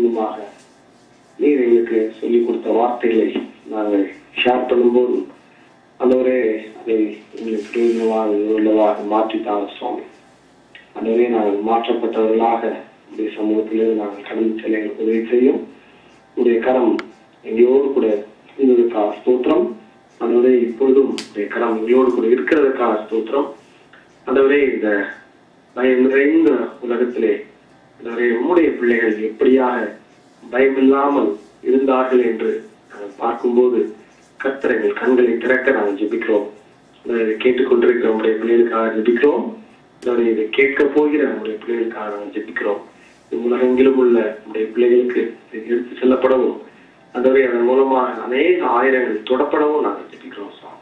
இன்னுமாக நீர் எங்களுக்கு சொல்லிக் கொடுத்த வார்த்தைகளை நாங்கள் ஷேர் பண்ணும்போது அந்தவரே அதை எங்களுக்கு பிரயோஜனமாக உள்ளதாக மாற்றித்தாங்க சுவாமி அந்தவரே நாங்கள் மாற்றப்பட்டவர்களாக உடைய சமூகத்திலிருந்து நாங்கள் கடந்து செல்ல எங்களுக்கு உதவி செய்யும் உடைய கரம் எங்களோடு கூட இருந்ததுக்காக ஸ்தோத்திரம் அந்தவரே இப்பொழுதும் உடைய கரம் எங்களோடு கூட இருக்கிறதுக்காக ஸ்தோத்திரம் அந்தவரே இந்த பயம் நிறைந்த உலகத்திலே அந்தவரே உம்முடைய பிள்ளைகள் எப்படியாக பயமில்லாமல் இருந்தார்கள் என்று நாங்கள் பார்க்கும்போது கர்த்தர் எங்கள் கண்களை திறக்க நாங்கள் ஜெபிக்கிறோம் இதை கேட்டுக்கொண்டிருக்கிற உடைய பிள்ளைகளுக்காக ஜெபிக்கிறோம் இதை இதை கேட்க போகிற நம்முடைய பிள்ளைகளுக்காக நாங்கள் ஜெபிக்கிறோம் உலகெங்கிலும் உள்ள நம்முடைய பிள்ளைகளுக்கு இது எடுத்து செல்லப்படவும் அந்தவரை அதன் மூலமாக அநேக ஆயிரங்கள் தொடப்படவும் நாங்கள் ஜெபிக்கிறோம் சுவாமி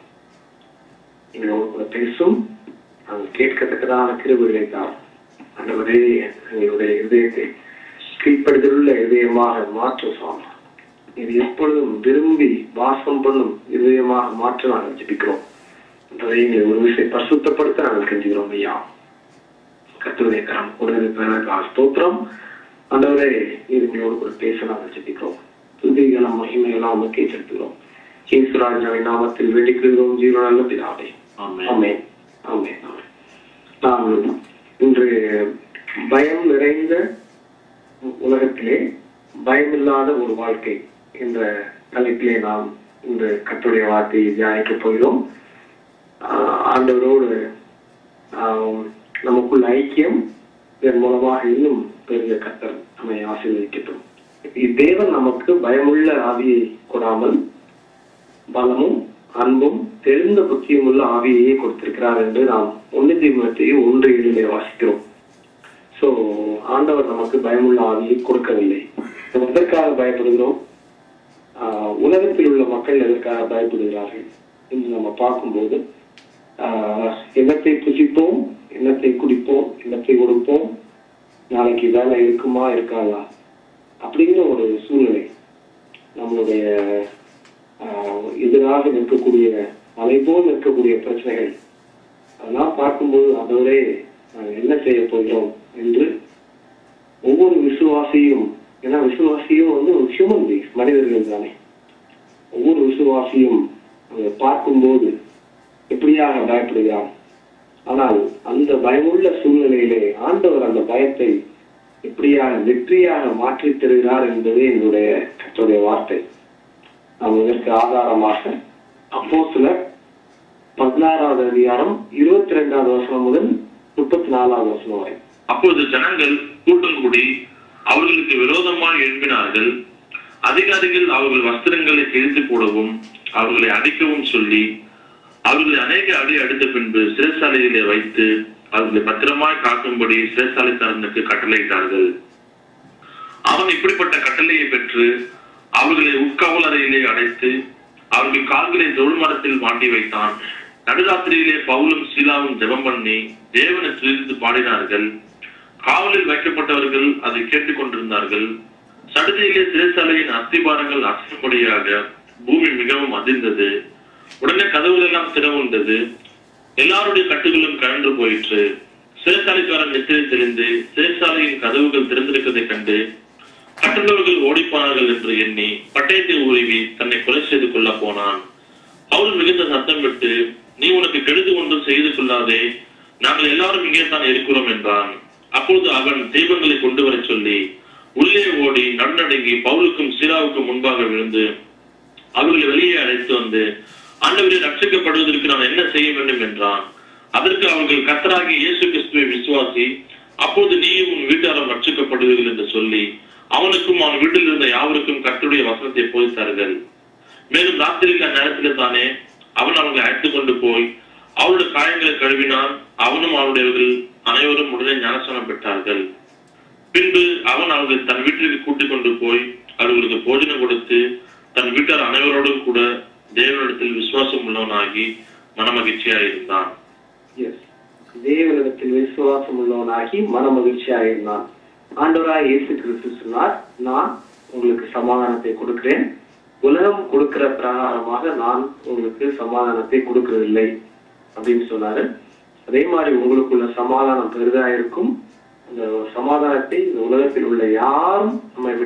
எங்களோடு கூட பேசும் நாங்கள் கேட்கத்தக்கதான கிருபைகளை தான் ஆண்டவரே எங்களுடைய இதயத்தை கீழ்ப்படுதலுள்ள இதயமாக மாற்றும் சுவாமி இது எப்பொழுதும் விரும்பி வாசம் பண்ணும் இதயமாக மாற்ற நாங்கள் ஜெபிக்கிறோம் அதை எங்களை ஒரு விஷயம் பரிசுத்தப்படுத்த நாங்கள் கெஞ்சுகிறோம் ஐயா கத்துடைய கரம் உடனே ஸ்தோத்திரம் ஆண்டவரே இது எங்களோடு கூட பேச நாங்கள் ஜெபிக்கிறோம் துதிகளும் மகிமையெல்லாம் நமக்கே செலுத்துகிறோம் ஜீசுராஜாவின் நாமத்தில் வேண்டிக்கிறோம் ஜீவன நல்ல பிதாவே ஆமென். ஆமென் ஆமென் ஆமென். நாம் இன்று பயம் நிறைந்த உலகத்திலே பயமில்லாத ஒரு வாழ்க்கை என்ற தலைப்பிலே நாம் இந்த கத்துடைய வார்த்தையை தியானிக்க போகிறோம் ஆஹ் ஆண்டவரோடு ஆஹ் நமக்குள்ள ஐக்கியம் இதன் மூலமாக இன்னும் பெரிய கத்தர் நம்மை ஆசீர்வதிக்கட்டும் தேவன் நமக்கு பயமுள்ள ஆவியை கொடாமல் பலமும் அன்பும் தெளிந்த புத்தியும் உள்ள ஆவியையே கொடுத்திருக்கிறார் என்று நாம் ஒன்று தீமத்தையும் ஒன்று ஏழிலே வாசிக்கிறோம் சோ ஆண்டவர் நமக்கு பயமுள்ள ஆவியை கொடுக்கவில்லை நம்ம எதற்காக பயப்படுகிறோம் ஆஹ் உலகத்தில் உள்ள மக்கள் எதற்காக பயப்படுகிறார்கள் என்று நம்ம பார்க்கும்போது ஆஹ் எண்ணத்தை புசிப்போம் எண்ணத்தை குடிப்போம் எண்ணத்தை கொடுப்போம் நாளைக்கு வேலை இருக்குமா இருக்காதா அப்படிங்கிற ஒரு சூழ்நிலை நம்மளுடைய ஆஹ் எதிராக நிற்கக்கூடிய மலை போல் நிற்கக்கூடிய பிரச்சனைகள் அதெல்லாம் பார்க்கும்போது அதோடே நாங்கள் என்ன செய்ய போகிறோம் என்று ஒவ்வொரு விசுவாசியும் ஏன்னா விசுவாசியும் வந்து ஒரு ஹியூமன் பீஸ் மனிதர்கள் தானே ஒவ்வொரு விசுவாசியும் அதை பார்க்கும்போது எப்படியாக பயப்படுகிறான் ஆனால் அந்த பயமுள்ள சூழ்நிலையிலே ஆண்டவர் அந்த பயத்தை எப்படியாக வெற்றியாக மாற்றித் தருகிறார் என்பதே என்னுடைய கர்த்தருடைய வார்த்தை நாம் இதற்கு ஆதாரமாக அப்போ சிலர் பதினாறாவது அதிகாரம் இருபத்தி ரெண்டாவது வருஷம் முதல் முப்பத்தி நாலாவது வருஷம் வரை அப்பொழுது ஜனங்கள் கூட்டம் கூடி அவர்களுக்கு விரோதமாய் எழுப்பினார்கள் அதிகாரிகள் அவர்கள் வஸ்திரங்களை கிழித்து போடவும் அவர்களை அடிக்கவும் சொல்லி அவர்களை அநேக அடி அடித்த பின்பு சிறைச்சாலையிலே வைத்து அவர்களை பத்திரமாய் காக்கும்படி சிறைச்சாலைக்காரனுக்கு கட்டளையிட்டார்கள் அவன் இப்படிப்பட்ட கட்டளையை பெற்று அவர்களை உட்காவல் அறையிலே அடைத்து அவர்கள் கால்களை தொழு மரத்தில் மாட்டி வைத்தான் நடுராத்திரியிலே பவுலும் சீலாவும் ஜெபம் பண்ணி தேவனை துதித்து பாடினார்கள் காவலில் வைக்கப்பட்டவர்கள் அதை கேட்டுக் கொண்டிருந்தார்கள் சடுதியிலே சிறைச்சாலையின் அஸ்திபாரங்கள் அசையும்படியாக பூமி மிகவும் அதிர்ந்தது உடனே கதவுகள் எல்லாம் திறவுண்டது எல்லாருடைய கட்டுகளும் கழன்று போயிற்று சிறைச்சாலைக்காரன் நித்திரை தெரிந்து சிறைச்சாலையின் கதவுகள் திறந்திருப்பதைக் கண்டு கட்டுள்ளவர்கள் ஓடிப்பானார்கள் என்று எண்ணி பட்டயத்தை உருவி தன்னை கொலை செய்து கொள்ள போனான் அவள் மிகுந்த சத்தம் விட்டு நீ உனக்கு கெடுது ஒன்றும் செய்து கொள்ளாதே நாங்கள் எல்லாரும் இங்கே தான் இருக்கிறோம் என்றான் அப்பொழுது அவன் தெய்வங்களை கொண்டு வரச் சொல்லி உள்ளே ஓடி நடுநடுங்கி பவுலுக்கும் சீராவுக்கும் முன்பாக விழுந்து அவர்களை வெளியே அழைத்து வந்து ஆண்டவரை ரட்சிக்கப்படுவதற்கு நான் என்ன செய்ய வேண்டும் என்றான் அதற்கு அவர்கள் கத்தராகி இயேசு கிறிஸ்துவை விசுவாசி அப்போது நீயும் உன் வீட்டாரும் ரட்சிக்கப்படுவீர்கள் என்று சொல்லி அவனுக்கும் அவன் வீட்டில் இருந்த யாவருக்கும் கர்த்தருடைய வசனத்தை போதித்தார்கள் மேலும் ராத்திரிக்கு அந்நேரத்தில் தானே அவன் அவங்களை அழைத்து கொண்டு போய் அவருடைய காயங்களை கழுவினான் அவனும் அவருடையவர்கள் அனைவரும் உடனே ஞானஸ்தானம் பெற்றார்கள் பின்பு அவன் அவர்களை தன் வீட்டிற்கு கூட்டிக் கொண்டு போய் அவர்களுக்கு போஜனம் கொடுத்து தன் வீட்டார் அனைவரோடும் கூட தேவனிடத்தில் விசுவாசம் உள்ளவனாகி மனமகிழ்ச்சியாயிருந்தான் எஸ் தேவனிடத்தில் விசுவாசம் உள்ளவனாகி மன மகிழ்ச்சியாக இருந்தான் ஆண்டவராய் இயேசு கிறிஸ்து சொன்னார் நான் உங்களுக்கு சமாதானத்தை கொடுக்கிறேன் உலகம் கொடுக்கிற பிரகாரமாக நான் உங்களுக்கு சமாதானத்தை கொடுக்கறதில்லை அப்படின்னு சொன்னாரு அதே மாதிரி உங்களுக்குள்ள சமாதானம் பெரிதா இருக்கும் அந்த சமாதானத்தை இந்த உலகத்தில் உள்ள யாரும் நம்மை விட்டு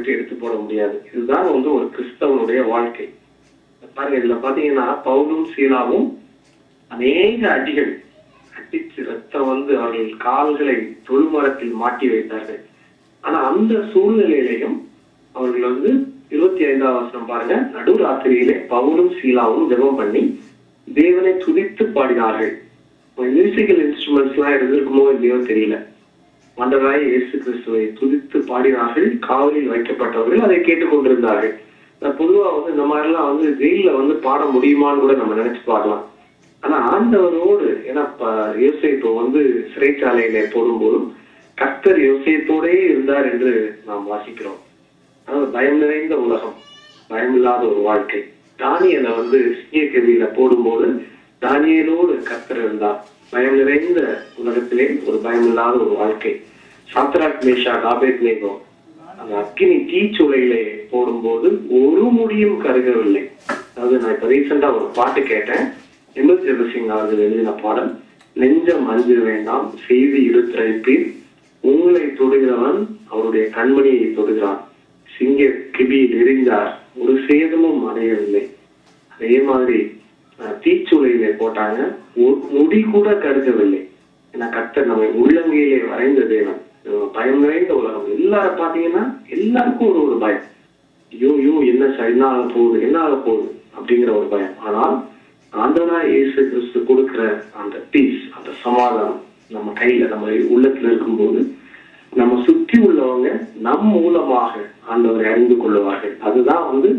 தூக்கி எடுத்து போட முடியாது இதுதான் வந்து ஒரு கிறிஸ்தவனுடைய வாழ்க்கை பாருங்க இதுல பாத்தீங்கன்னா பவுலும் சீலாவும் அநேக அடிகள் அடிச்சு ரத்தம் வந்து அவர்கள் கால்களை தொழுமரத்தில் மாட்டி வைத்தார்கள் ஆனா அந்த சூழ்நிலையிலையும் அவர்கள் வந்து இருபத்தி ஐந்தாவது வருஷம் பாருங்க நடுராத்திரியிலே பவுலும் சீலாவும் ஜெபம் பண்ணி தேவனை துதித்து பாடினார்கள் மியூசிக்கல் இன்ஸ்ட்ருமெண்ட்ஸ் எல்லாம் இருந்திருக்குமோ இல்லையோ தெரியல மண்டராய் இயேசு கிறிஸ்துவை துதித்து பாடினார்கள் காவலில் வைக்கப்பட்டவர்கள் அதை கேட்டுக்கொண்டிருந்தார்கள் நான் பொதுவா வந்து இந்த மாதிரிலாம் வந்து ஜெயில வந்து பாட முடியுமான்னு கூட நம்ம நினைச்சு பார்க்கலாம் ஆனா ஆண்டவரோடு ஏன்னா ப- யோசேப்பு வந்து சிறைச்சாலையில போடும்போதும் கர்த்தர் யோசேப்போடே இருந்தார் என்று நாம் வாசிக்கிறோம் அதாவது பயம் நிறைந்த உலகம் பயமில்லாத ஒரு வாழ்க்கை தானியலை வந்து சிறிய கவியில போடும்போது தானியலோடு கர்த்தர் இருந்தார் பயம் நிறைந்த உலகத்திலே ஒரு பயமில்லாத ஒரு வாழ்க்கை சாத்ராக் மேஷா காபேத் நேகோ அந்த அக்கினி தீச்சுளையிலே போடும்போது ஒரு முடியும் கருகவில்லை அதாவது நான் இப்ப ரீசெண்டா ஒரு பாட்டு கேட்டேன் எம்எஸ் ஜெகசிங் அவர்கள் எழுதின பாடல் நெஞ்சம் அஞ்சு வேண்டாம் செய்தி இருத்திரைப்பீர் உங்களை தொடுகிறவன் அவருடைய கண்மணியை தொடுகிறான் சிங்க கிபியில் எரிந்தார் ஒரு சேதமும் அடையவில்லை அதே மாதிரி அஹ், தீச்சுளையிலே போட்டாங்க ஒரு முடி கூட கருகவில்லை ஏன்னா கர்த்தர் நம்ம உள்ளங்கையிலே வரைந்த தேவன் அஹ், பயம் நிறைந்த உலகம் எல்லாரும் பாத்தீங்கன்னா எல்லாருக்கும் ஒரு ஒரு பயம் ஐயோ ஐயோ என்ன ச- என்ன ஆக போகுது என்ன ஆக போகுது அப்படிங்கிற ஒரு பயம் ஆனால் ஆண்டவரா இயேசு கிறிஸ்து கொடுக்கிற அந்த பீஸ் அந்த சமாதானம் நம்ம கையில நம்ம உள்ளத்துல இருக்கும்போது நம்ம சுத்தி உள்ளவங்க நம் மூலமாக ஆண்டவரை அறிந்து கொள்ளுவார்கள் அதுதான் வந்து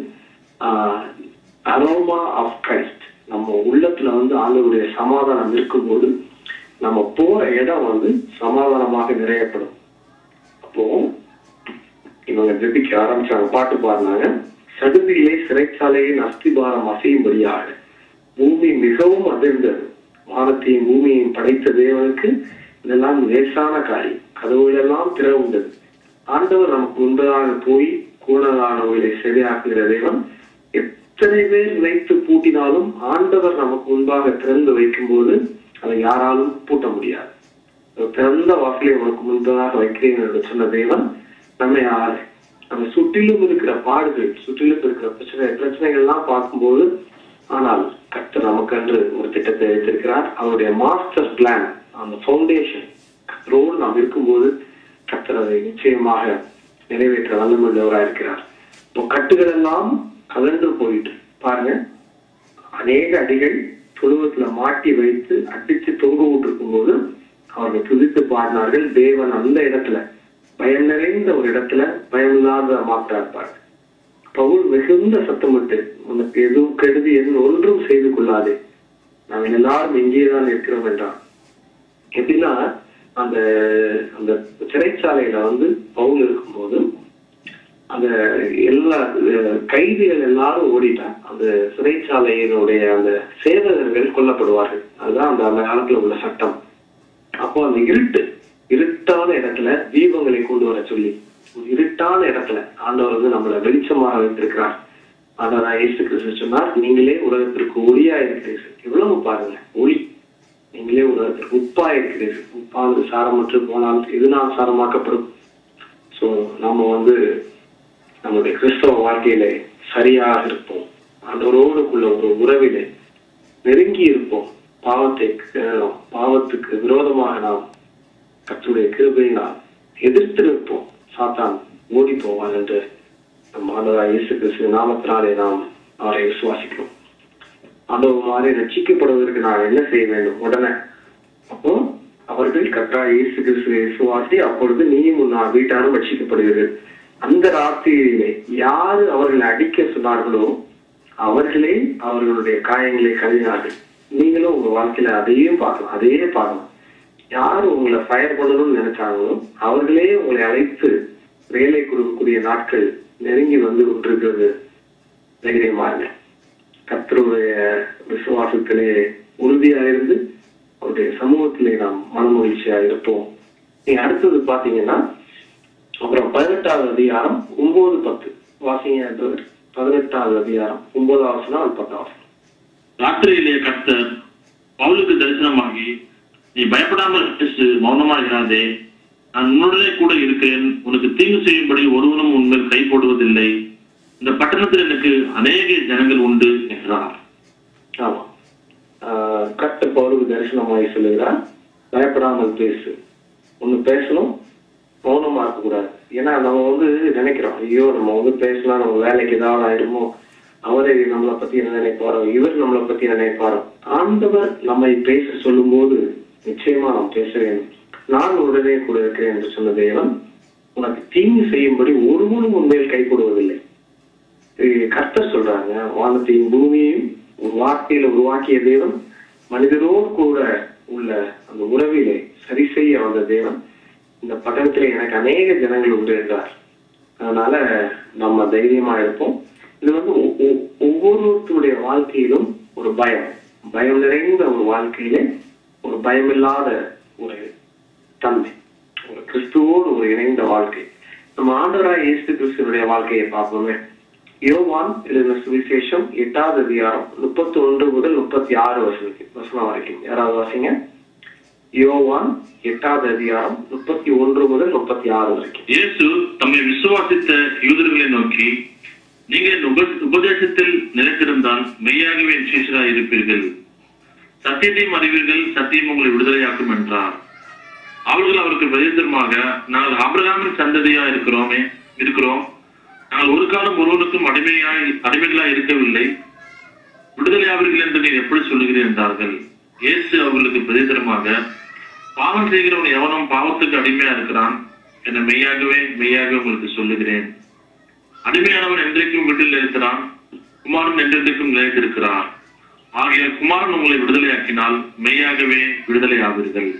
அரோமா ஆஃப் கிரைஸ்ட் நம்ம உள்ளத்துல வந்து ஆண்டவருடைய சமாதானம் இருக்கும்போது நம்ம போற இடம் வந்து சமாதானமாக நிறையப்படும் அப்போ இவங்க ஜெபிக்க ஆரம்பிச்சாங்க பாட்டு பாடினாங்க சடுதியிலே சிறைச்சாலையின் அஸ்திபாரம் அசையும்படியாக பூமி மிகவும் அதிர்ந்தது வானத்தையும் பூமியையும் படைத்த தேவனுக்கு இதெல்லாம் லேசான காரியம் கதவுகளெல்லாம் திறவுண்டது ஆண்டவர் நமக்கு முன்பதாக போய் கூடலானவர்களை சரியாக்குகிற தேவன் எத்தனை பேர் வைத்து பூட்டினாலும் ஆண்டவர் நமக்கு முன்பாக திறந்து வைக்கும்போது அதை யாராலும் பூட்ட முடியாது திறந்த வாசலை உனக்கு முன்பதாக வைக்கிறேன் என்று சொன்ன தேவன் நம்மை ஆ- நம்ம சுற்றிலும் இருக்கிற பாடுகள் சுற்றிலும் இருக்கிற பிரச்சனை பிரச்சனைகள்லாம் பார்க்கும்போது ஆனால் கர்த்தர் நமக்கென்று ஒரு திட்டத்தை வைத்திருக்கிறார் அவருடைய மாஸ்டர் பிளான் அந்த ஃபவுண்டேஷன் கர்த்தரோடு நாம் இருக்கும்போது கர்த்தர் அதை நிச்சயமாக நிறைவேற்ற வல்லமுள்ளவராக இருக்கிறார் இப்போ கட்டுகள் எல்லாம் கலந்து போயிட்டு பாருங்க அநேக அடிகள் தொழுவத்துல மாட்டி வைத்து அடிச்சு தொங்க விட்டுருக்கும் போது அவர்கள் துதித்து பாடினார்கள் தேவன் அந்த இடத்துல பயம் நிறைந்த ஒரு இடத்துல பயமில்லாத மாற்றா இருப்பார் பவுல் மிகுந்த சத்தமிட்டு உனக்கு எதுவும் கெடுதி எதுவும் ஒன்றும் செய்து கொள்ளாதே நாங்கள் எல்லாரும் இங்கேதான் இருக்கிறோம் என்றான் எப்படின்னா அந்த அந்த சிறைச்சாலையில வந்து பவுல் இருக்கும்போது அந்த எல்லா அஹ், கைதிகள் எல்லாரும் ஓடிட்டாங்க அந்த சிறைச்சாலையினுடைய அந்த சேவகர்கள் கொல்லப்படுவார்கள் அதுதான் அந்த அந்த காலத்துல உள்ள சட்டம் அப்போ அந்த இருட்டு இருட்டான இடத்துல தீபங்களை கொண்டு வர சொல்லி ஒரு இருட்டான இடத்துல ஆண்டவர் வந்து நம்மளை வெளிச்சமாக வைத்திருக்கிறார் ஆண்டவராக இயேசு கிறிஸ்து சொன்னார் நீங்களே உலகத்திற்கு ஒளியா இருக்கிறீர்கள் எவ்வளவு பாருங்க ஒளி நீங்களே உலகத்திற்கு உப்பா இருக்கிறீர்கள் உப்பானது சாரமற்று போனால் எதுனால் சாரமாக்கப்படும் சோ நாம வந்து நம்முடைய கிறிஸ்தவ வாழ்க்கையிலே சரியாக இருப்போம் ஆண்டவரோடுக்குள்ள ஒரு உறவிலே நெருங்கி இருப்போம் பாவத்தை அஹ், பாவத்துக்கு விரோதமாக நாம் கர்த்தருடைய கிருபையினால் எதிர்த்து நிற்போம் சாத்தான் ஓடி போவான் என்று நம் ஆண்டவராக இயேசு கிறிஸ்து நாமத்தினாலே நாம் அவரை விசுவாசிக்கிறோம் ஆண்டவர் மாதிரி ரட்சிக்கப்படுவதற்கு நான் என்ன செய்ய வேண்டும் உடனே அப்போ அவர்கள் கர்த்தா இயேசு கிறிஸ்துவை விசுவாசி அப்பொழுது நீயும் உன் வீட்டாரும் ரட்சிக்கப்படுவீர்கள் அந்த ராத்திரியிலே யாரு அவர்களை அடிக்க சொன்னார்களோ அவர்களே அவர்களுடைய காயங்களை கழுவினார்கள் நீங்களும் உங்க வாழ்க்கையில அதையும் பார்க்கலாம் அதையே பார்க்கலாம் யார் உங்களை ஃபயர் பண்ணணும்னு நினைச்சாங்களோ அவர்களே உங்களை அழைத்து வேலை கொடுக்கக்கூடிய நாட்கள் நெருங்கி வந்து கொண்டிருக்கிறது தைரியமா இருங்க கர்த்தருடைய விசுவாசத்திலே உறுதியா இருந்து அவருடைய சமூகத்திலே நாம் மனமகிழ்ச்சியா இருப்போம் நீங்க அடுத்தது பாத்தீங்கன்னா அப்புறம் பதினெட்டாவது அதிகாரம் ஒன்பது பத்து வாசிங்க என்றவர் பதினெட்டாவது அதிகாரம் ஒன்பதாவது வசனம் அது பத்தாவது ராத்திரியிலே கர்த்தர் பவுலுக்கு தரிசனமாகி நீ பயப்படாமல் பேசு மௌனமா இராதே நான் உன்னுடனே கூட இருக்கிறேன் உனக்கு தீங்கு செய்யும்படி ஒருவனும் உன்மேல் கை போடுவதில்லை இந்த பட்டணத்தில் எனக்கு அநேக ஜனங்கள் உண்டு என்றார் ஆமா ஆஹ் கர்த்தர் பவுலுக்கு தரிசனமாய் சொல்லுகிறார் பயப்படாமல் பேசு ஒண்ணு பேசணும் மௌனமா இருக்கக்கூடாது ஏன்னா நம்ம வந்து நினைக்கிறோம் ஐயோ நம்ம வந்து பேசலாம் நம்ம வேலைக்கு ஏதாவது ஆயிடுமோ அவரை நம்மளை பத்தி என்ன நினைப்பாரோ இவர் நம்மளை பத்தி என்ன நினைப்பாரோ ஆண்டவர் நம்மை பேச சொல்லும்போது நிச்சயமா நாம் பேச வேண்டும் நான் உடனே கூட இருக்கிறேன் என்று சொன்ன தேவன் உனக்கு தீங்கு செய்யும்படி ஒருவனும் உண்மையில் கை போடுவதில்லை இது கர்த்தர் சொல்றாங்க வானத்தையும் பூமியையும் ஒரு வார்த்தையில உருவாக்கிய தேவன் மனிதரோடு கூட உள்ள அந்த உறவிலே சரி செய்ய வந்த தேவன் இந்த பட்டணத்துல எனக்கு அநேக ஜனங்கள் உண்டு என்றார் அதனால நம்ம தைரியமா இருப்போம் இது வந்து ஒ- ஒ- ஒவ்வொருத்தருடைய வாழ்க்கையிலும் ஒரு பயம் பயம் நிறைந்த ஒரு வாழ்க்கையிலே ஒரு பயமில்லாத ஒரு தன்மை ஒரு கிறிஸ்துவோடு ஒரு இணைந்த வாழ்க்கை நம்ம ஆண்டவராய் இயேசு கிறிஸ்துவனுடைய வாழ்க்கையை பார்ப்போமே யோவான் எழுதின சுவிசேஷம் எட்டாவது அதிகாரம் முப்பத்தி ஒன்று முதல் முப்பத்தி ஆறு வசனம் வசனம் வரைக்கும் யாராவது வாசிங்க யோவான் எட்டாவது அதிகாரம் முப்பத்தி ஒன்று முதல் முப்பத்தி ஆறு வரைக்கும் இயேசு தம்மை விசுவாசித்த யூதர்களை நோக்கி நீங்கள் என் உப உபதேசத்தில் நிலைத்திருந்தால் மெய்யாகவே என் சீஷராய் இருப்பீர்கள் சத்தியத்தையும் அறிவீர்கள் சத்தியம் உங்களை விடுதலையாக்கும் என்றார் அவர்கள் அவருக்கு பிரதித்தரமாக நாங்கள் ஆபிரகாமின் சந்ததியா இருக்கிறோமே இருக்கிறோம் நாங்கள் ஒரு காலம் ஒருவனுக்கும் அடிமையாய் அடிமைகளாய் இருக்கவில்லை விடுதலையாவீர்கள் என்று நீர் எப்படி சொல்லுகிறீர் என்றார்கள் இயேசு அவர்களுக்கு பிரதித்தரமாக பாவம் செய்கிறவன் எவனும் பாவத்துக்கு அடிமையா இருக்கிறான் என மெய்யாகவே மெய்யாகவே உங்களுக்கு சொல்லுகிறேன் அடிமையானவன் என்றைக்கும் வீட்டில் இருக்கிறான் குமாரன் என்றென்றைக்கும் நிலைத்திருக்கிறார் ஆகையால் குமாரன் உங்களை விடுதலையாக்கினால் மெய்யாகவே விடுதலையாவீர்கள்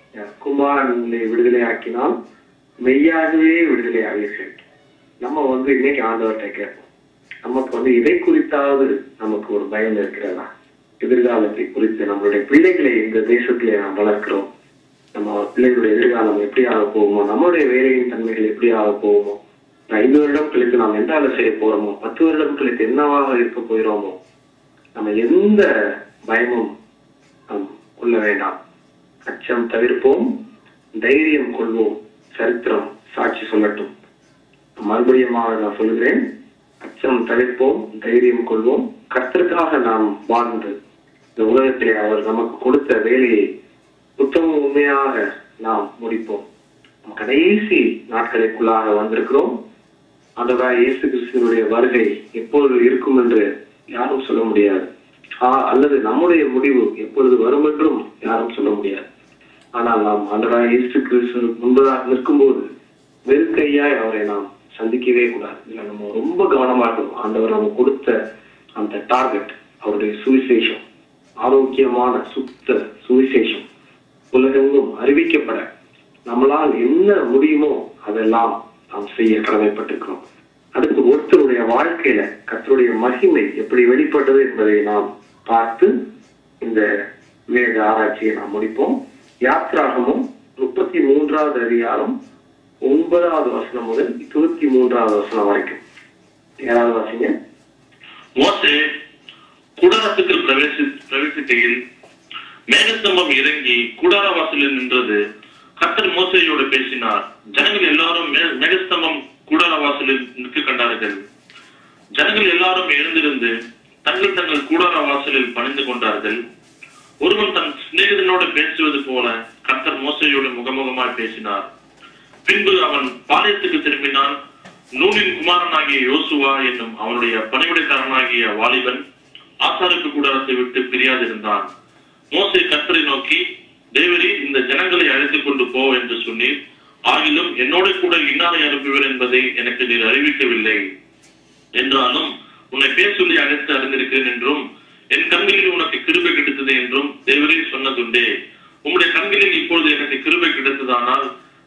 குமாரன் உங்களை விடுதலையாக்கினால் மெய்யாகவே விடுதலையாவீர்கள் நம்ம வந்து இன்னைக்கு ஆண்டவர்கிட்ட கேட்போம் நமக்கு வந்து இதை குறித்தாவது நமக்கு ஒரு பயம் இருக்கிறதா எதிர்காலத்தை குறித்து நம்மளுடைய பிள்ளைகளை இந்த தேசத்திலே நாம் வளர்க்கிறோம் நம்ம பிள்ளைகளுடைய எதிர்காலம் எப்படி ஆக போகுமோ நம்மளுடைய வேலையின் தன்மைகள் எப்படி ஆக போகுமோ ஐந்து வருடம் கழித்து நாம் எந்த வேலை செய்ய போறோமோ பத்து வருடம் கழித்து என்னவாக இருக்க போகிறோமோ நம்ம எந்த பயமும் நாம் கொள்ள வேண்டாம் அச்சம் தவிர்ப்போம் தைரியம் கொள்வோம் சரித்திரம் சாட்சி சொல்லட்டும் மறுபடியுமாக நான் சொல்லுகிறேன் அச்சம் தவிர்ப்போம் தைரியம் கொள்வோம் கர்த்தருக்காக நாம் வாழ்ந்து இந்த உலகத்திலே அவர் நமக்கு கொடுத்த வேலையை உத்தம உண்மையாக நாம் முடிப்போம் நம் கடைசி நாட்களுக்குள்ளாக வந்திருக்கிறோம் ஆண்டவராய் இயேசு கிறிஸ்துவனுடைய வருகை எப்பொழுது இருக்கும் என்று யாரும் சொல்ல முடியாது ஆ- அல்லது நம்முடைய முடிவு எப்பொழுது வரும் என்றும் யாரும் சொல்ல முடியாது ஆனால் நாம் ஆண்டவராய் இயேசு கிறிஸ்து முன்பதாக நிற்கும்போது வெறுக்கையாய் அவரை நாம் சந்திக்கவே கூடாது இதுல நம்ம ரொம்ப கவனமா இருக்கணும் ஆண்டவர் நம்ம கொடுத்த அந்த டார்கெட் அவருடைய சுவிசேஷம் ஆரோக்கியமான சுத்த சுவிசேஷம் உலகெங்கும் அறிவிக்கப்பட நம்மளால் என்ன முடியுமோ அதெல்லாம் நாம் செய்ய கடமைப்பட்டிருக்கிறோம் அடுத்து ஒருத்தருடைய வாழ்க்கையில கர்த்தருடைய மகிமை எப்படி வெளிப்பட்டது என்பதை நாம் பார்த்து இந்த வேத ஆராய்ச்சியை நாம் முடிப்போம் யாத்ராகமும் முப்பத்தி மூன்றாவது அதிகாரம் ஒன்பதாவது வசனம் முதல் இருபத்தி மூன்றாவது வசனம் வரைக்கும் யாராவது வாசிங்க மோசே கூடாரத்துக்குள் பிரவேசி பிரவேசிக்கையில் மேகஸ்தம்பம் இறங்கி கூடார வாசலில் நின்றது கர்த்தர் மோசையோடு பேசினார் ஜனங்கள் எல்லாரும் மே- மேகஸ்தம்பம் கூடார வாசலில் நிற்க கண்டார்கள் ஜனங்கள் எல்லாரும் எழுந்திருந்து தங்கள் தங்கள் கூடார வாசலில் பணிந்து கொண்டார்கள் ஒருவன் தன் சிநேகிதனோடு பேசுவது போல கர்த்தர் மோசையோடு முகமுகமாய் பேசினார் பின்பு அவன் பாளையத்துக்கு திரும்பினான் நூனின் குமாரனாகிய யோசுவா என்னும் அவனுடைய பணிவிடைக்காரனாகிய வாலிபன் ஆசாருக்கு கூடாரத்தை விட்டு பிரியாதிருந்தான் மோசே கர்த்தரை நோக்கி தேவரே இந்த ஜனங்களை அழைத்துக் கொண்டு போ என்று சொன்னீர் ஆகிலும் என்னோட கூட இன்னாரை அனுப்புவீர் என்பதை எனக்கு நீர் அறிவிக்கவில்லை என்றாலும் உன்னை பேர் சொல்லி அழைத்து அறிந்திருக்கிறேன் என்றும் என் கண்களில் உனக்கு கிருபை கிடைத்தது என்றும் தேவரே சொன்னதுண்டே உம்முடைய கண்களில் இப்பொழுது எனக்கு கிருபை கிடைத்ததானால்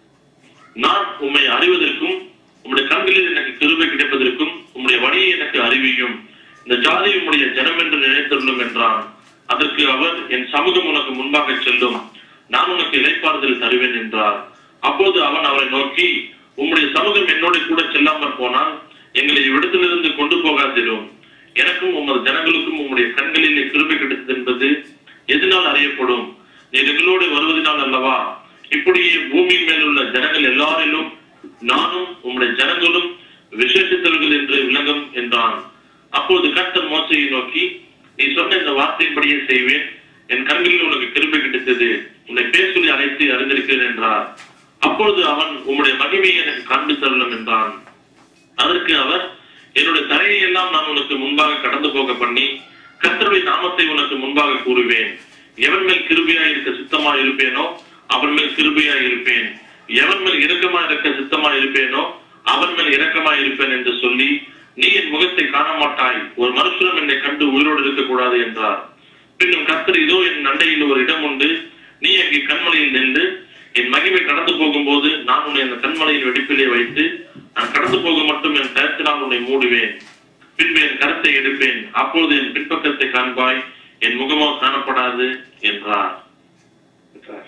நான் உம்மை அறிவதற்கும் உம்முடைய கண்களில் எனக்கு கிருபை கிடைப்பதற்கும் உம்முடைய வழியை எனக்கு அறிவியும் இந்த ஜாதி உம்முடைய ஜனம் என்று நினைத்துள்ளும் என்றான் அதற்கு அவர் என் சமூகம் உனக்கு முன்பாக செல்லும் நான் உனக்கு இளைப்பாறுதல் தருவேன் என்றார் அப்போது அவன் அவரை நோக்கி உம்முடைய சமூகம் என்னோட கூட செல்லாமற் போனால் எங்களை இவ்விடத்திலிருந்து கொண்டு போகாதிரும் எனக்கும் உமது ஜனங்களுக்கும் உம்முடைய கண்களிலே கிருபை கிடைத்தது என்பது எதனால் அறியப்படும் நீர் எங்களோடு வருவதனால் அல்லவா இப்படியே பூமியின் மேல் உள்ள ஜனங்கள் எல்லாரிலும் நானும் உம்முடைய ஜனங்களும் விசேஷித்தவர்கள் என்று விளங்கும் என்றான் அப்போது கர்த்தர் மோசையை நோக்கி நீ சொன்ன இந்த வார்த்தையின்படியே செய்வேன் என் கண்களில் உனக்கு கிருபை கிடைத்தது உன்னை பேர் சொல்லி அழைத்து அறிந்திருக்கிறேன் என்றார் அப்பொழுது அவன் உம்முடைய மகிமையை எனக்கு காண்பி தருளும் என்றான் அதற்கு அவர் என்னுடைய தலையை எல்லாம் நான் உனக்கு முன்பாக கடந்து போக பண்ணி கர்த்தருடைய நாமத்தை உனக்கு முன்பாக கூறுவேன் எவன் மேல் கிருபையாய் இருக்க சித்தமாய் இருப்பேனோ அவன் மேல் கிருபையாய் இருப்பேன் எவன் மேல் இரக்கமாய் இருக்க சித்தமாய் இருப்பேனோ அவன் மேல் இரக்கமாய் இருப்பேன் என்று சொல்லி நீ என் முகத்தை காண மாட்டாய் ஒரு மனுஷனும் என்னை கண்டு உயிரோடு இருக்கக்கூடாது என்றார் பின்னும் கர்த்தர் இதோ என் நண்டையில் ஒரு இடம் உண்டு நீ அங்கே கண்மலையில் நின்று என் மகிமை கடந்து போகும்போது நான் உன்னை அந்த கண்மலையின் வெடிப்பிலே வைத்து நான் கடந்து போக மட்டும் என் கருத்தினால் உன்னை மூடுவேன் பின்பு என் கருத்தை எடுப்பேன் அப்பொழுது என் பின்பக்கத்தை காண்பாய் என் முகமோ காணப்படாது என்றார் சார்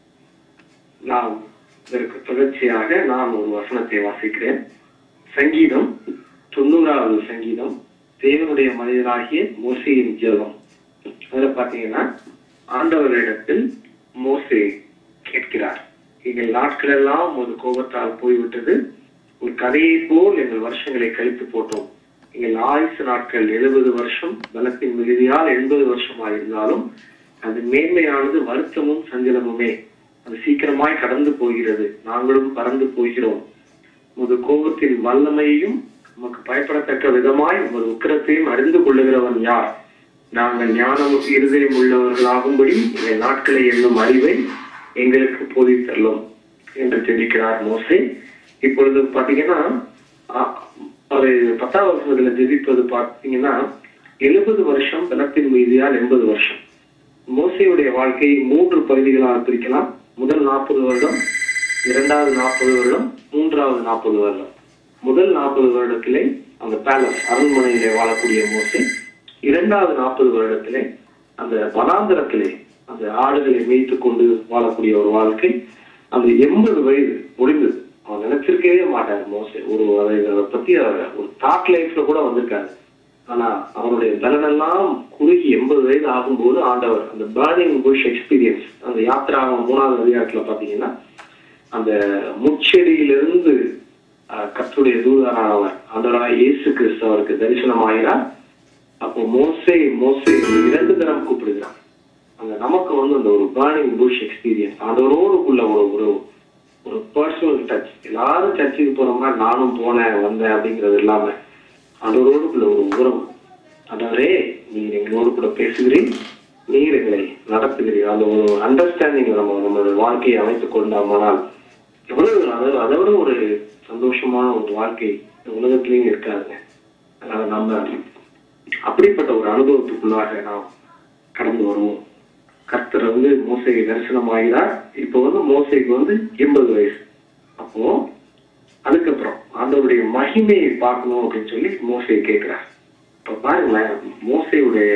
நாம் இதற்கு தொடர்ச்சியாக நான் ஒரு வசனத்தை வாசிக்கிறேன் சங்கீதம் தொண்ணூறாவது சங்கீதம் தேவனுடைய மனிதனாகிய மோசையின் ஜெபம் அதுல பாத்தீங்கன்னா ஆண்டவரிடத்தில் மோசே கேட்கிறார் எங்கள் நாட்கள் எல்லாம் ஒரு கோபத்தால் போய்விட்டது ஒரு கதையை போல் எங்கள் வருஷங்களை கழித்து போட்டோம் எங்கள் ஆயுசு நாட்கள் எழுபது வருஷம் பலத்தின் மிகுதியால் எண்பது வருஷமா இருந்தாலும் அது மேன்மையானது வருத்தமும் சஞ்சலமுமே அது சீக்கிரமாய் கடந்து போகிறது நாங்களும் பறந்து போகிறோம் உமது கோபத்தின் வல்லமையையும் உமக்கு பயப்படத்தக்க விதமாய் உமது உக்கிரத்தையும் அறிந்து கொள்ளுகிறவன் யார் நாங்கள் ஞானம் இருதயம் உள்ளவர்களாகும்படி எங்கள் நாட்களை என்னும் அறிவை எங்களுக்கு போதித்தள்ளும் என்று ஜெபிக்கிறார் மோசே இப்பொழுது பாத்தீங்கன்னா அ- ஒரு பத்தாவது வருஷத்துல ஜெபிப்பது பாத்தீங்கன்னா எழுபது வருஷம் பலத்தின் மீதியால் எண்பது வருஷம் மோசையுடைய வாழ்க்கையை மூன்று பகுதிகளாக பிரிக்கலாம் முதல் நாற்பது வருடம் இரண்டாவது நாற்பது வருடம் மூன்றாவது நாற்பது வருடம் முதல் நாற்பது வருடத்திலே அந்த பேலஸ் அரண்மனையிலே வாழக்கூடிய மோசை இரண்டாவது நாற்பது வருடத்திலே அந்த வனாந்தரத்திலே அந்த ஆடுகளை மேய்த்து கொண்டு வாழக்கூடிய ஒரு வாழ்க்கை அந்த எண்பது வயது முடிந்தது அவன் நினைச்சிருக்கவே மாட்டார் மோசை ஒரு அதை அதை பத்தி அவர் ஒரு தாட் லைஃப்ல கூட வந்திருக்காரு ஆனா அவருடைய பலனெல்லாம் குறுகி எண்பது வயது ஆகும்போது ஆண்டவர் அந்த பேர்னிங் புஷ் எக்ஸ்பீரியன்ஸ் அந்த யாத்திராகம் மூணாவது அதிகாரத்துல பாத்தீங்கன்னா அந்த முச்செடியிலிருந்து அஹ், கர்த்தருடைய தூதரானவர் ஆண்டவராக இயேசு கிறிஸ்து அவருக்கு தரிசனமாகிறார் அப்போ மோசே மோசே என்று இரண்டு தரம் கூப்பிடுகிறார் அந்த நமக்கு வந்து அந்த ஒரு பேர்னிங் புஷ் எக்ஸ்பீரியன்ஸ் ஆண்டவரோடுக்குள்ள ஒரு உறவு ஒரு பர்சனல் டச் எல்லாரும் சர்ச்சுக்கு போறோம்னா நானும் போனேன் வந்தேன் அப்படிங்கிறது இல்லாம ஆண்டவரோடுக்குள்ள ஒரு உறவு ஆண்டவரே நீர் எங்களோடு கூட பேசுகிறீர் நீர் எங்களை நடத்துகிறீர் அந்த ஒரு அண்டர்ஸ்டாண்டிங் நம்ம நம்மளுடைய வாழ்க்கையை அமைத்துக் கொண்டோமானால் எவ்வளவு அதை அதை விட ஒரு சந்தோஷமான ஒரு வாழ்க்கை இந்த உலகத்திலையும் இருக்காதுங்க அதனால நம்ம அப்படிப்பட்ட ஒரு அனுபவத்துக்குள்ளாக நாம் கடந்து வருவோம் கர்த்தர் வந்து மோசைக்கு தரிசனம் ஆகிறார் இப்போ வந்து மோசைக்கு வந்து எண்பது வயசு அப்போ அதுக்கப்புறம் ஆண்டவருடைய மகிமையை பார்க்கணும் அப்படின்னு சொல்லி மோசையை கேட்கிறார் இப்ப பாருங்களேன் மோசையுடைய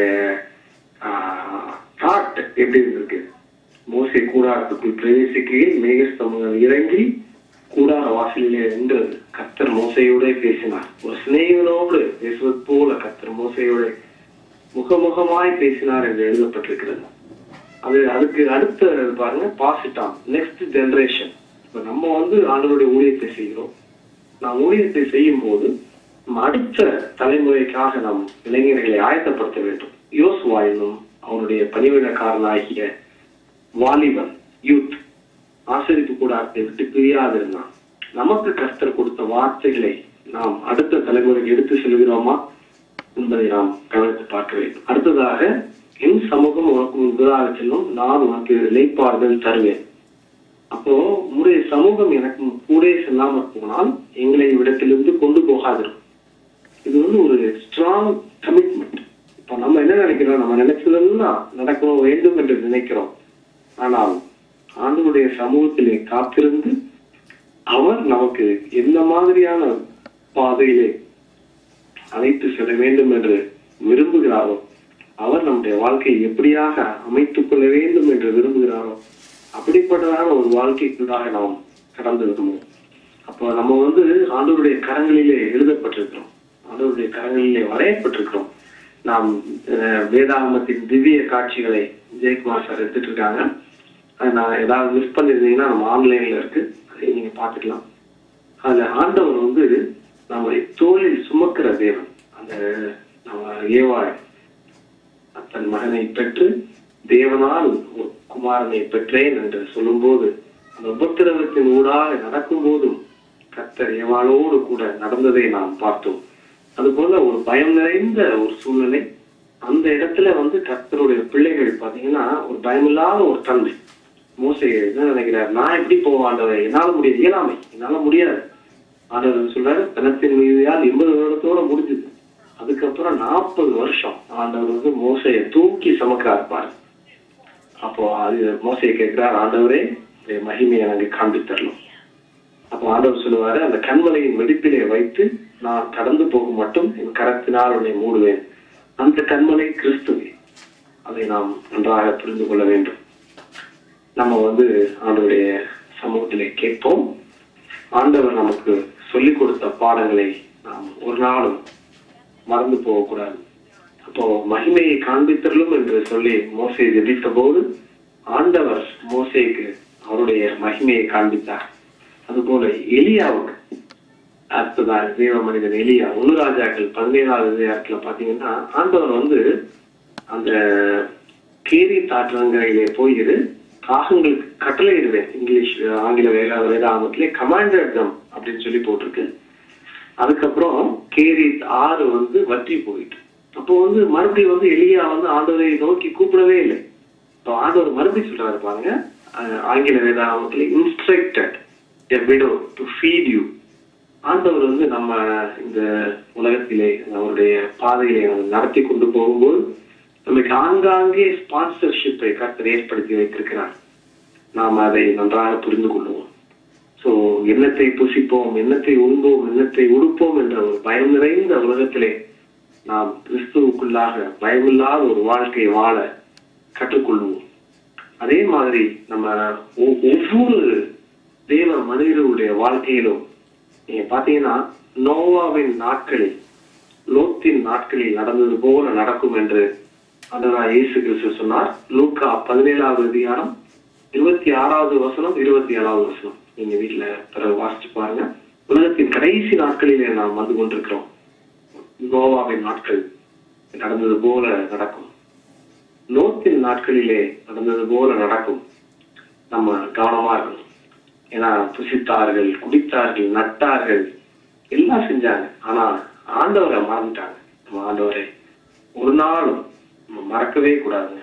தாட் எப்படி இருந்திருக்கு மோசை கூடாரத்துக்குள் பிரவேசிக்கையில் மேகஸ்தம்பம் இறங்கி கூடார வாசலிலே நின்றது கர்த்தர் மோசையோட பேசினார் ஒரு சிநேகனோடு பேசுவது போல கர்த்தர் மோசையோட முகமுகமாய் பேசினார் என்று எழுதப்பட்டிருக்கிறது அது அதுக்கு அடுத்த பாருங்க பாசிட்டான் நெக்ஸ்ட் ஜெனரேஷன் இப்ப நம்ம வந்து ஆண்டவருடைய ஊழியத்தை செய்கிறோம் நாம் ஊழியத்தை செய்யும் போது நம்ம அடுத்த தலைமுறைக்காக நாம் இளைஞர்களை ஆயத்தப்படுத்த வேண்டும் யோசுவா என்னும் அவனுடைய பணிவிடக்காரனாகிய வாலிபன் யூத் ஆசிரிப்பு கூடாரத்தை விட்டு பிரியாதிருந்தான் நமக்கு கர்த்தர் கொடுத்த வார்த்தைகளை நாம் அடுத்த தலைமுறைக்கு எடுத்து செல்கிறோமா என்பதை நாம் கவனித்து பார்க்க வேண்டும் அடுத்ததாக என் சமூகம் உனக்கு முன்பதாக செல்லும் நான் உனக்கு இழைப்பார்கள் தருவேன் அப்போ உங்களுடைய சமூகம் எனக்கு கூட செல்லாமற் போனால் எங்களை இவ்விடத்திலிருந்து கொண்டு போகாதிருக்கும் இது வந்து ஒரு ஸ்ட்ராங் கமிட்மெண்ட் இப்ப நம்ம என்ன நினைக்கிறோம் நம்ம நினைச்சதெல்லாம் நடக்க வேண்டும் என்று நினைக்கிறோம் ஆனால் ஆண்டவருடைய சமூகத்திலே காத்திருந்து அவர் நமக்கு எந்த மாதிரியான பாதையிலே அழைத்து செல்ல வேண்டும் என்று விரும்புகிறாரோ அவர் நம்முடைய வாழ்க்கையை எப்படியாக அமைத்துக் கொள்ள வேண்டும் என்று விரும்புகிறாரோ அப்படிப்பட்டதான ஒரு வாழ்க்கைக்குள்ளாக நாம் கடந்து விடுவோம் அப்போ நம்ம வந்து ஆண்டவருடைய கரங்களிலே எழுதப்பட்டிருக்கிறோம் ஆண்டவருடைய கரங்களிலே வரையப்பட்டிருக்கிறோம் நாம் அஹ், வேதாகமத்தின் திவ்ய காட்சிகளை ஜெயக்குமார் சார் எடுத்துட்டு இருக்காங்க அது நான் ஏதாவது மிஸ் பண்ணிருந்தீங்கன்னா நம்ம ஆன்லைன்ல இருக்கு அதை நீங்க பார்த்துக்கலாம் அதுல ஆண்டவர் வந்து நம்மை தோளில் சுமக்கிற தேவன் அந்த நம்ம ஏவாள் தன் மகனை பெற்று தேவனால் ஒரு குமாரனை பெற்றேன் என்று சொல்லும்போது அந்த உபத்திரவத்தின் ஊடாக நடக்கும் போதும் கர்த்தர் ஏவாளோடு கூட நடந்ததை நாம் பார்த்தோம் அதுபோல ஒரு பயம் நிறைந்த ஒரு சூழ்நிலை அந்த இடத்துல வந்து கர்த்தருடைய பிள்ளைகள் பாத்தீங்கன்னா ஒரு பயமில்லாத ஒரு தந்தை மோசை என்ன நினைக்கிறார் நான் எப்படி போவேன் ஆண்டவரே என்னால முடியாது இயலாமை என்னால முடியாது ஆண்டவர் சொல்றாரு பணத்தின் மீதியால் எண்பது வருடத்தோட முடிஞ்சது அதுக்கப்புறம் நாற்பது வருஷம் ஆண்டவர் வந்து மோசையை தூக்கி சுமக்க இருப்பார் அப்போ அது மோசையை கேட்கிறார் ஆண்டவரே உடைய மகிமையை எனக்கு காண்பித்தரணும் அப்போ ஆண்டவர் சொல்லுவாரு அந்த கண்மலையின் வெடிப்பிலே வைத்து நான் கடந்து போகும் மட்டும் என் கரத்தினால் உன்னை மூடுவேன் அந்த கண்மலை கிறிஸ்துவே அதை நாம் நன்றாக புரிந்து கொள்ள வேண்டும் நம்ம வந்து ஆண்டவருடைய சமூகத்திலே கேட்போம் ஆண்டவர் நமக்கு சொல்லிக் கொடுத்த பாடங்களை நாம் ஒரு நாளும் மறந்து போகக்கூடாது அப்போ மகிமையை காண்பித்தரலும் என்று சொல்லி மோசை ஜெபித்த போது ஆண்டவர் மோசேக்கு அவருடைய மகிமையை காண்பித்தார் அதுபோல எலியாவுக்கு அடுத்ததாக தேவ மனிதன் எலியா ஒன்னு ராஜாக்கள் பதினேழாவது அதிகாரத்துல பாத்தீங்கன்னா ஆண்டவர் வந்து அந்த கேரி தாற்றங்கரையிலே போயிரு காகங்களுக்கு கட்டளையிடுவேன் இங்கிலீஷ் ஆங்கில வேத வேதாகமத்திலே கமாண்டட் தம் அப்படின்னு சொல்லி போட்டிருக்கு அதுக்கப்புறம் கேரி ஆறு வந்து வற்றி போயிட்டு அப்போ வந்து மறுபடியும் வந்து எலியா வந்து ஆண்டவரை நோக்கி கூப்பிடவே இல்லை இப்போ ஆண்டவர் மறுபடியும் சொல்றாரு பாருங்க அஹ் ஆங்கில வேதாகமத்திலே instructed a widow to feed you ஆண்டவர் வந்து நம்ம இந்த உலகத்திலே அவருடைய பாதையிலே நம்ம நடத்தி கொண்டு போகும்போது நமக்கு ஆங்காங்கே ஸ்பான்சர்ஷிப்பை கர்த்தர் ஏற்படுத்தி வைத்திருக்கிறார் நாம் அதை நன்றாக புரிந்து கொள்வோம் சோ எண்ணத்தை புசிப்போம் எண்ணத்தை உண்போம் எண்ணத்தை உடுப்போம் என்ற ஒரு பயம் நிறைந்த உலகத்திலே நாம் கிறிஸ்துவுக்குள்ளாக பயமில்லாத ஒரு வாழ்க்கையை வாழ கற்றுக்கொள்வோம் அதே மாதிரி நம்ம ஒ- ஒவ்வொரு தேவ மனிதர்களுடைய வாழ்க்கையிலும் நீங்க பாத்தீங்கன்னா நோவாவின் நாட்களில் லோத்தின் நாட்களில் நடந்தது போல நடக்கும் என்று ஆண்டவராய் இயேசு கிறிஸ்து சொன்னார் லூக்கா பதினேழாவது அதிகாரம் இருபத்தி ஆறாவது வசனம் இருபத்தி ஏழாவது வசனம் நீங்க வீட்டுல பிறகு வாசிச்சு பாருங்க உலகத்தின் கடைசி நாட்களிலே நாம் வந்து கொண்டிருக்கிறோம் நோவாவின் நாட்கள் நடந்தது போல நடக்கும் லோத்தின் நாட்களிலே நடந்தது போல நடக்கும் நம்ம கவனமா இருக்கணும் ஏன்னா புசித்தார்கள் குடித்தார்கள் நட்டார்கள் எல்லாம் செஞ்சாங்க ஆனா ஆண்டவரை மறந்துட்டாங்க நம்ம ஆண்டவரை ஒரு நாளும் நம்ம மறக்கவே கூடாதுங்க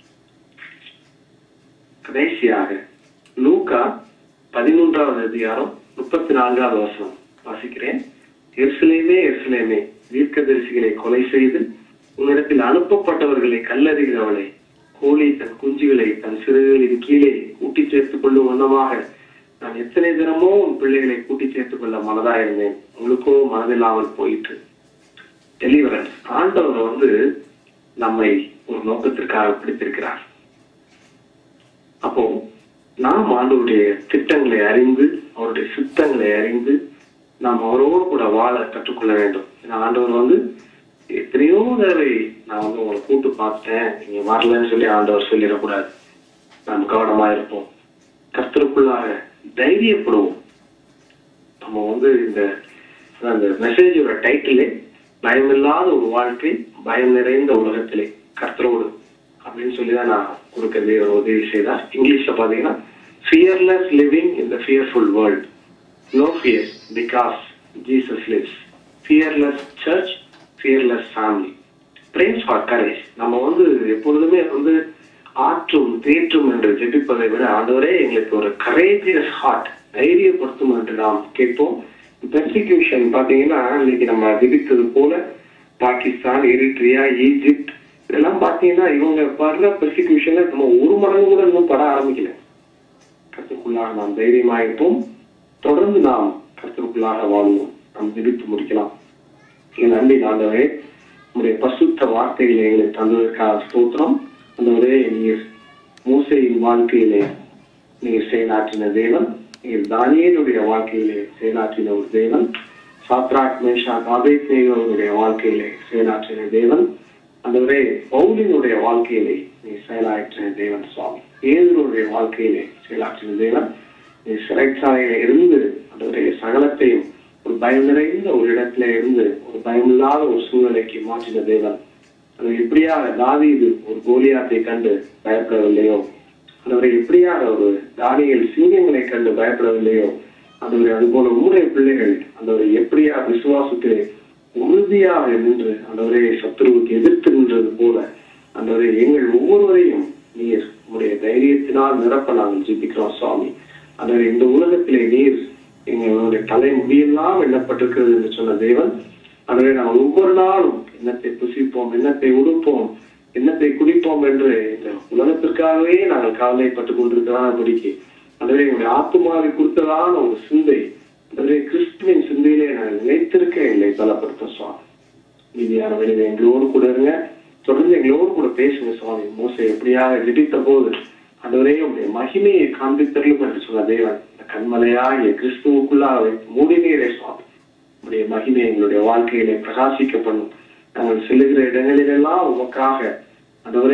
கடைசியாக லூக்கா பதிமூன்றாவது அதிகாரம் முப்பத்தி நான்காவது வசனம் வாசிக்கிறேன் எருசலேமே எருசலேமே தீர்க்கதரிசிகளை கொலை செய்து உன்னிடத்தில் அனுப்பப்பட்டவர்களை கல்லறிகிறவளை கோழி தன் குஞ்சுகளை தன் சிறுகளின் கீழே கூட்டி சேர்த்துக் கொள்ளும் வண்ணமாக நான் எத்தனை தினமோ உன் பிள்ளைகளை கூட்டி சேர்த்துக் கொள்ள மனதா இருந்தேன் உங்களுக்கோ மனதில்லாமல் போயிட்டு டெலிவரன்ஸ் ஆண்டவர் வந்து நம்மை ஒரு நோக்கத்திற்காக பிடித்திருக்கிறார் அப்போ நாம் ஆண்டவருடைய திட்டங்களை அறிந்து அவருடைய சித்தங்களை அறிந்து நாம் அவரோடு கூட வாழ கற்றுக்கொள்ள வேண்டும் ஏன்னா ஆண்டவர் வந்து எத்தனையோ தடவை நான் வந்து உங்களை கூட்டு பார்த்தேன் நீங்க வரலன்னு சொல்லி ஆண்டவர் சொல்லிடக்கூடாது நாம் கவனமா இருப்போம் கர்த்தருக்குள்ளாக தைரியப்படுவோம் நம்ம வந்து இந்த அந்த மெசேஜோட டைட்டிலே பயமில்லாத ஒரு வாழ்க்கை பயம் நிறைந்த உலகத்திலே கர்த்தரோடு அப்படின்னு சொல்லி தான் நான் கொடுக்கறதே ஒரு உதவி செய்தார் இங்கிலீஷ்ல பாத்தீங்கன்னா fearless living in the fearful world no fear because Jesus lives fearless church fearless family brace for courage நம்ம வந்து எப்பொழுதுமே வந்து ஆற்றும் தேற்றும் என்று ஜெபிப்பதை விட ஆண்டவரே எங்களுக்கு ஒரு கரேஜியஸ் ஹார்ட் தைரியப்படுத்தும் என்று நாம் கேட்போம் பெர்சிக்யூஷன் பாத்தீங்கன்னா இன்னைக்கு நம்ம ஜெபித்தது போல பாகிஸ்தான் எரிட்ரியா ஈஜிப்ட் இதெல்லாம் பாத்தீங்கன்னா இவங்க படுற பெர்சிக்யூஷன்ல நம்ம ஒரு மடங்கு கூட இன்னும் பட ஆரம்பிக்கல கருத்துக்குள்ளாக நாம் தைரியமா இருப்போம் தொடர்ந்து நாம் கருத்துக்குள்ளாக வாழ்வோம் நாம் ஜெபித்து முடிக்கலாம் என் அன்பின் ஆண்டவரே உங்களுடைய பசுத்த வார்த்தைகளை எங்களுக்கு தந்ததற்காக ஸ்தோத்திரம் ஆண்டவரே நீர் மூசையின் வாழ்க்கையிலே நீர் செயலாற்றின தேவன் நீர் தானியேலுடைய வாழ்க்கையிலே செயலாற்றின ஒரு தேவன் சாத்ராக் மேஷா காபேத்னேகருடைய வாழ்க்கையிலே செயலாற்றின தேவன் அந்தவரே பௌலினுடைய வாழ்க்கையிலே நீ செயலாற்றின தேவன் சுவாமி பேதருடைய வாழ்க்கையிலே செயலாற்றின தேவன் நீ சிறைச்சாலையில இருந்து அந்தவரே சகலத்தையும் ஒரு பயம் நிறைந்த ஒரு இடத்துல இருந்து ஒரு பயமில்லாத ஒரு சூழ்நிலைக்கு மாற்றின தேவன் அது எப்படியாக தாவீது ஒரு கோலியாத்தை கண்டு பயப்படவில்லையோ அந்தவரை எப்படியாக ஒரு தானியல் சீனியங்களை கண்டு பயப்படவில்லையோ அந்தவரை அதுபோல உங்களுடைய பிள்ளைகள் அந்தவரை எப்படியா விசுவாசத்திலே உறுதியாக நின்று அந்தவரை சத்துருவுக்கு எதிர்த்து நின்றது போல அந்தவரை எங்கள் ஒவ்வொருவரையும் நீர் உங்களுடைய தைரியத்தினால் நிரப்ப நாங்கள் ஜெபிக்கிறோம் சுவாமி அந்தவரை இந்த உலகத்திலே நீர் எங்களுடைய தலை முடியெல்லாம் எண்ணப்பட்டிருக்கிறது என்று சொன்ன தேவன் எனவே நாங்கள் ஒவ்வொரு நாளும் எண்ணத்தை புசிப்போம் எண்ணத்தை உடுப்போம் எண்ணத்தை குடிப்போம் என்று இந்த உலகத்திற்காகவே நாங்கள் கவலைப்பட்டுக் கொண்டிருக்கிறான் படிக்கு அதுவே எங்களுடைய ஆத்துமாவை கொடுத்ததான ஒரு சிந்தை அதுவே கிறிஸ்துவின் சிந்தையிலே நாங்கள் நினைத்திருக்க இல்லை பலப்படுத்தும் சுவாமி மீதியான வெளியில எங்களோடு கூட இருங்க தொடர்ந்து எங்களோடு கூட பேசுங்க சுவாமி மோசை எப்படியாக ஜெபித்த போது அதுவரே உடைய மகிமையை காண்பித்தரலும் என்று சொன்ன தேவன் இந்த கண்மலையாகிய கிறிஸ்துவுக்குள்ளாக வைத்து மூடினீரே சுவாமி உடைய மகிமை எங்களுடைய வாழ்க்கையிலே பிரகாசிக்க பண்ணும் நாங்கள் செல்லுகிற இடங்களிலெல்லாம் உமக்காக அதுவரை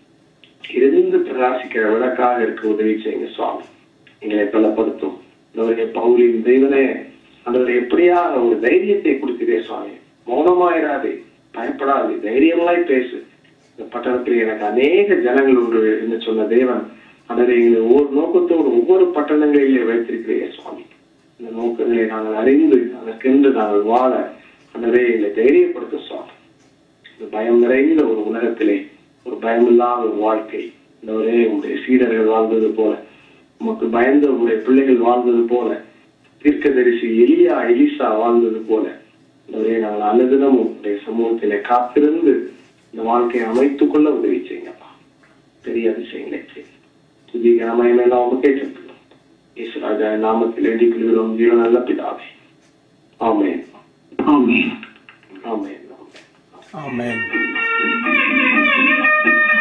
இருந்து பிரகாசிக்கிற விளக்காக இருக்க உதவி செய்யுங்க சுவாமி எங்களை பலப்படுத்தும் அதுவரை பவுலின் தெய்வனே அதுவரை எப்படியா ஒரு தைரியத்தை கொடுக்கிறே சுவாமி மௌனமாயிராதே பயப்படாதே தைரியமாய் பேசு இந்த பட்டணத்தில் எனக்கு அநேக ஜனங்கள் உண்டு என்று சொன்ன தேவன் அதை எங்களை ஒவ்வொரு நோக்கத்தோடு ஒவ்வொரு பட்டணங்களிலே வைத்திருக்கிறீங்க சுவாமி இந்த நோக்கங்களை நாங்கள் அறிந்து அதற்கென்று நாங்கள் வாழ அன்றவே எங்களை தைரியப்படுத்த சுவாமி இந்த பயம் நிறைந்த ஒரு உலகத்திலே ஒரு பயமில்லாத ஒரு வாழ்க்கை இந்த ஒரே உங்களுடைய சீடர்கள் வாழ்ந்தது போல உமக்கு பயந்த உங்களுடைய பிள்ளைகள் வாழ்ந்தது போல தீர்க்கதரிசி எலியா எலிசா வாழ்ந்தது போல இந்த ஒரே நாங்கள் அனுதினமும் உங்களுடைய சமூகத்திலே காத்திருந்து இந்த வாழ்க்கையை அமைத்துக் கொள்ள உதவி செய்யுங்கப்பா பெரிய அதிசயங்களை செய்யும் துதி கனமயமெல்லாம் உமக்கே செலுத்துகிறோம் ஈஸ்வராஜா நாமத்தில் வேண்டிக் கொள்கிறோம் ஜீவ நல்ல பிதாவே ஆமென் ஆமென் ஆமென் Amen.